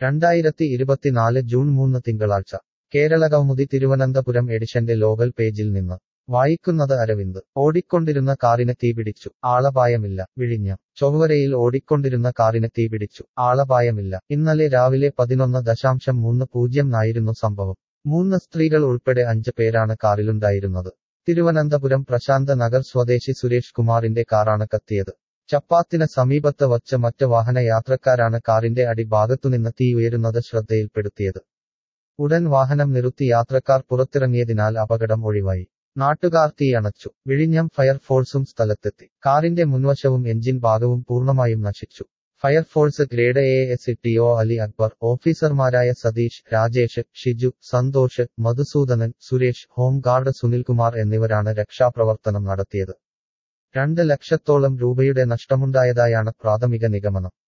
രണ്ടായിരത്തി ഇരുപത്തിനാല് ജൂൺ മൂന്ന് തിങ്കളാഴ്ച കേരള കൗമുദി തിരുവനന്തപുരം എഡിഷന്റെ ലോകൽ പേജിൽ നിന്ന് വായിക്കുന്നത് അരവിന്ദ് ഓടിക്കൊണ്ടിരുന്ന കാറിന് തീപിടിച്ചു ആളപായമില്ല വിഴിഞ്ഞം ചൊവ്വരയിൽ ഓടിക്കൊണ്ടിരുന്ന കാറിന് തീപിടിച്ചു ആളപായമില്ല ഇന്നലെ രാവിലെ പതിനൊന്ന് ദശാംശം മൂന്ന് പൂജ്യം നായിരുന്നു സംഭവം മൂന്ന് സ്ത്രീകൾ ഉൾപ്പെടെ അഞ്ച് പേരാണ് കാറിലുണ്ടായിരുന്നത് തിരുവനന്തപുരം പ്രശാന്ത നഗർ സ്വദേശി സുരേഷ് കുമാറിന്റെ കാറാണ് കത്തിയത് ചപ്പാത്തിന് സമീപത്ത് വച്ച് മറ്റ് വാഹന യാത്രക്കാരാണ് കാറിന്റെ അടിഭാഗത്തുനിന്ന് തീ ഉയരുന്നത് ശ്രദ്ധയിൽപ്പെടുത്തിയത് ഉടൻ വാഹനം നിർത്തി യാത്രക്കാർ പുറത്തിറങ്ങിയതിനാൽ അപകടം ഒഴിവായി നാട്ടുകാർ തീയണച്ചു വിഴിഞ്ഞം ഫയർഫോഴ്സും സ്ഥലത്തെത്തി കാറിന്റെ മുൻവശവും എഞ്ചിൻ ഭാഗവും പൂർണ്ണമായും നശിച്ചു fire force grade A S T O Ali Akbar ഓഫീസർമാരായ സതീഷ് രാജേഷ് ഷിജു സന്തോഷ് മധുസൂദനൻ സുരേഷ് ഹോംഗാർഡ് സുനിൽകുമാർ എന്നിവരാണ് രക്ഷാപ്രവർത്തനം നടത്തിയത് രണ്ട് ലക്ഷത്തോളം രൂപയുടെ നഷ്ടമുണ്ടായതായാണ് പ്രാഥമിക നിഗമനം